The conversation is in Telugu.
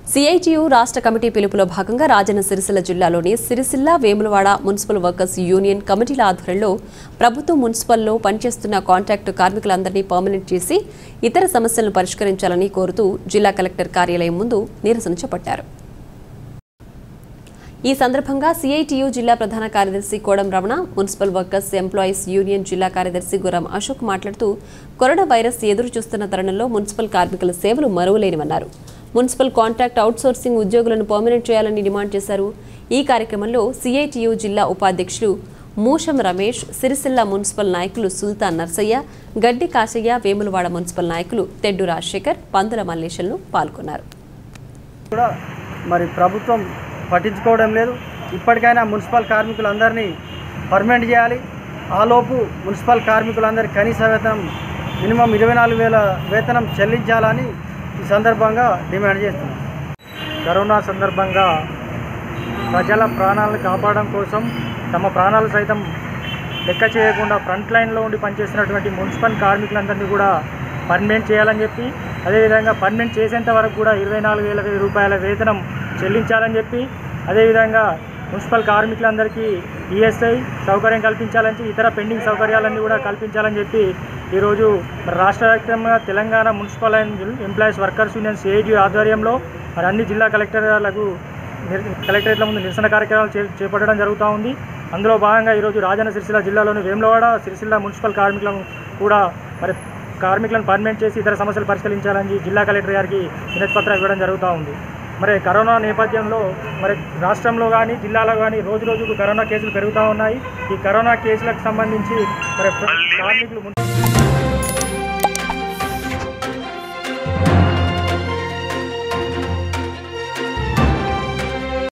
సిఐటియు రాష్ట్ర కమిటీ పిలుపులో భాగంగా రాజన్న సిరిసిల్ల జిల్లాలోని Sircilla Vemulawada municipal workers union కమిటీల ఆధ్వర్యంలో ప్రభుత్వ మున్సిపల్లో పనిచేస్తున్న కాంట్రాక్టు కార్మికులందరినీ పర్మనెంట్ చేసి ఇతర సమస్యలను పరిష్కరించాలని కోరుతూ జిల్లా కలెక్టర్ కార్యాలయం ముందు నిరసన చేపట్టారు ఈ సందర్భంగా సిఐటియు జిల్లా ప్రధాన కార్యదర్శి Kodam Ramana municipal workers employees union జిల్లా కార్యదర్శి గురం అశోక్ మాట్లాడుతూ కరోనా వైరస్ ఎదురు చూస్తున్న తరుణంలో మున్సిపల్ కార్మికుల సేవలు మరువలేనివన్నారు మున్సిపల్ కాంట్రాక్ట్ అవుట్సోర్సింగ్ ఉద్యోగులను పర్మనెంట్ చేయాలని డిమాండ్ చేశారు ఈ కార్యక్రమంలో సిఐటియు జిల్లా ఉపాధ్యక్షులు మూషం రమేష్ సిరిసిల్ల మున్సిపల్ నాయకులు సుల్తాన్ నర్సయ్య గడ్డి కాశయ్య వేములవాడ మున్సిపల్ నాయకులు తెడ్డు రాజశేఖర్ పందుల మల్లేశంలు పాల్గొన్నారు కూడా మరి ప్రభుత్వం పట్టించుకోవడం లేదు ఇప్పటికైనా మున్సిపల్ కార్మికులందరినీ పర్మనెంట్ చేయాలి ఆలోపు మున్సిపల్ కార్మికులందరి కనీస వేతనం మినిమం ఇరవై నాలుగు వేల వేతనం చెల్లించాలని ఈ సందర్భంగా డిమాండ్ చేస్తున్నాం కరోనా సందర్భంగా ప్రజల ప్రాణాలను కాపాడడం కోసం తమ ప్రాణాలు సైతం లెక్క చేయకుండా ఫ్రంట్ లైన్లో ఉండి పనిచేస్తున్నటువంటి మున్సిపల్ కార్మికులందరినీ కూడా పర్మనెంట్ చేయాలని చెప్పి అదేవిధంగా పర్మనెంట్ చేసేంత వరకు కూడా ఇరవై నాలుగు వేల రూపాయల వేతనం చెల్లించాలని చెప్పి అదేవిధంగా మున్సిపల్ కార్మికులందరికీ ఈఎస్ఐ సౌకర్యం కల్పించాలని చెప్పి ఇతర పెండింగ్ సౌకర్యాలన్నీ కూడా కల్పించాలని చెప్పి ఈరోజు రాష్ట్ర వ్యాప్తంగా Telangana municipal and employees workers union CIT ఆధ్వర్యంలో మరి అన్ని జిల్లా కలెక్టర్లకు నిర్- కలెక్టరేట్ల ముందు నిరసన కార్యక్రమాలు చే చేపట్టడం జరుగుతూ ఉంది అందులో భాగంగా ఈరోజు రాజన్న సిరిసిల్ల జిల్లాలోని వేములవాడ సిరిసిల్ల మున్సిపల్ కార్మికులను కూడా మరి కార్మికులను పర్మనెంట్ చేసి ఇతర సమస్యలు పరిష్కరించాలని జిల్లా కలెక్టర్ గారికి వినతి పత్రం ఇవ్వడం జరుగుతూ ఉంది మరి కరోనా నేపథ్యంలో మరి రాష్ట్రంలో కానీ జిల్లాలో కానీ రోజు రోజుకు కరోనా కేసులు పెరుగుతూ ఉన్నాయి ఈ కరోనా కేసులకు సంబంధించి మరి కార్మికులు ముందు